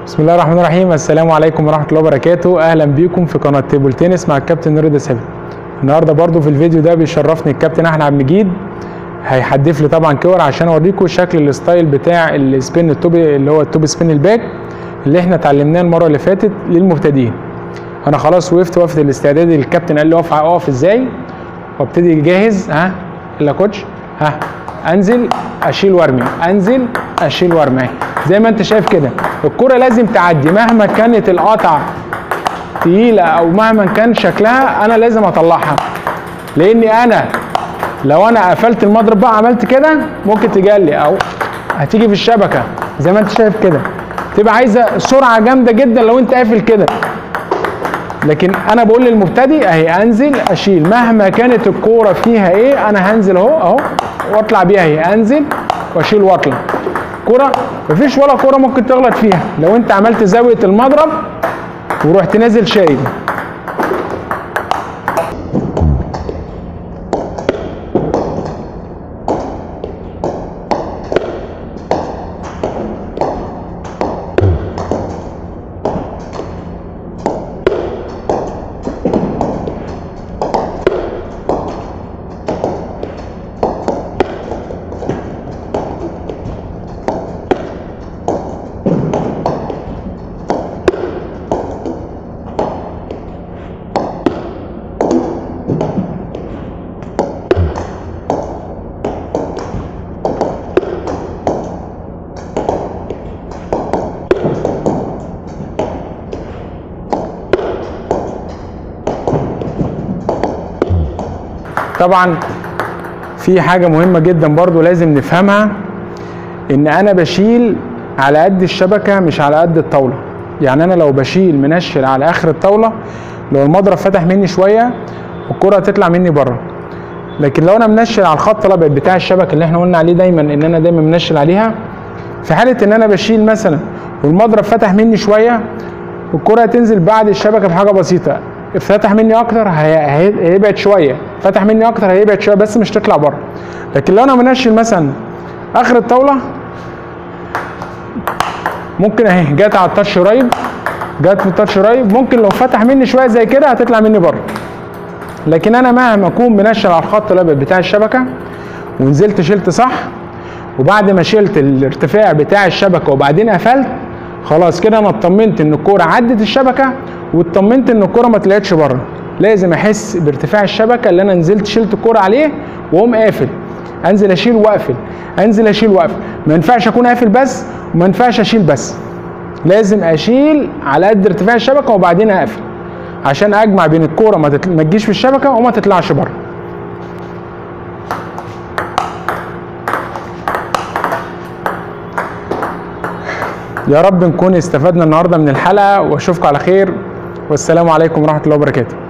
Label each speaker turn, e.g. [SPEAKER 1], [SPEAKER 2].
[SPEAKER 1] بسم الله الرحمن الرحيم السلام عليكم ورحمه الله وبركاته اهلا بيكم في قناه تيبل تنس مع الكابتن رضا سابق النهارده برضو في الفيديو ده بيشرفني الكابتن احمد عبد المجيد هيحدف لي طبعا كور عشان اوريكم شكل الستايل بتاع السبين التوب اللي هو التوب سبين الباك اللي احنا اتعلمناه المره اللي فاتت للمبتدئين انا خلاص وقفت وقفه الاستعداد الكابتن قال لي اقف اقف ازاي وابتدي جاهز ها يلا كوتش ها انزل اشيل وارمي انزل اشيل وارمي زي ما انت شايف كده الكرة لازم تعدي مهما كانت القطع تقيلة او مهما كان شكلها انا لازم اطلعها لاني انا لو انا قفلت المضرب بقى عملت كده ممكن تجلي او هتيجي في الشبكة زي ما انت شايف كده تبقى عايزة سرعة جامدة جدا لو انت قافل كده لكن انا بقول للمبتدئ اهي انزل اشيل مهما كانت الكوره فيها ايه انا هنزل اهو اهو واطلع بيها اهي انزل واشيل واطلع كوره مفيش ولا كوره ممكن تغلط فيها لو انت عملت زاويه المضرب ورحت نازل شايل طبعا في حاجة مهمة جدا برضو لازم نفهمها ان انا بشيل على قد الشبكة مش على قد الطاولة يعني انا لو بشيل منشل على اخر الطاولة لو المضرب فتح مني شوية الكرة هتطلع مني بره لكن لو انا منشل على الخط الابيض بتاع الشبكة اللي احنا قلنا عليه دايما ان انا دايما منشل عليها في حالة ان انا بشيل مثلا والمضرب فتح مني شوية الكرة هتنزل بعد الشبكة بحاجة بسيطة فتح مني اكتر هيبعد شويه فتح مني اكتر هيبعد شويه بس مش تطلع بره لكن لو انا منشل مثلا اخر الطاوله ممكن اهي جت على التاتش قريب جت في التاتش قريب ممكن لو فتح مني شويه زي كده هتطلع مني بره لكن انا مهما اكون منشل على الخط الابيض بتاع الشبكه ونزلت شلت صح وبعد ما شلت الارتفاع بتاع الشبكه وبعدين قفلت خلاص كده انا اطمنت ان الكوره عدت الشبكه واطمنت ان الكوره ما طلعتش بره لازم احس بارتفاع الشبكه اللي انا نزلت شلت الكوره عليه واقوم قافل انزل اشيل واقفل انزل اشيل واقفل ما ينفعش اكون قافل بس وما ينفعش اشيل بس لازم اشيل على قد ارتفاع الشبكه وبعدين اقفل عشان اجمع بين الكوره ما, تطل... ما تجيش في الشبكه وما تطلعش بره يا رب نكون استفدنا النهارده من الحلقه واشوفكم على خير والسلام عليكم ورحمه الله وبركاته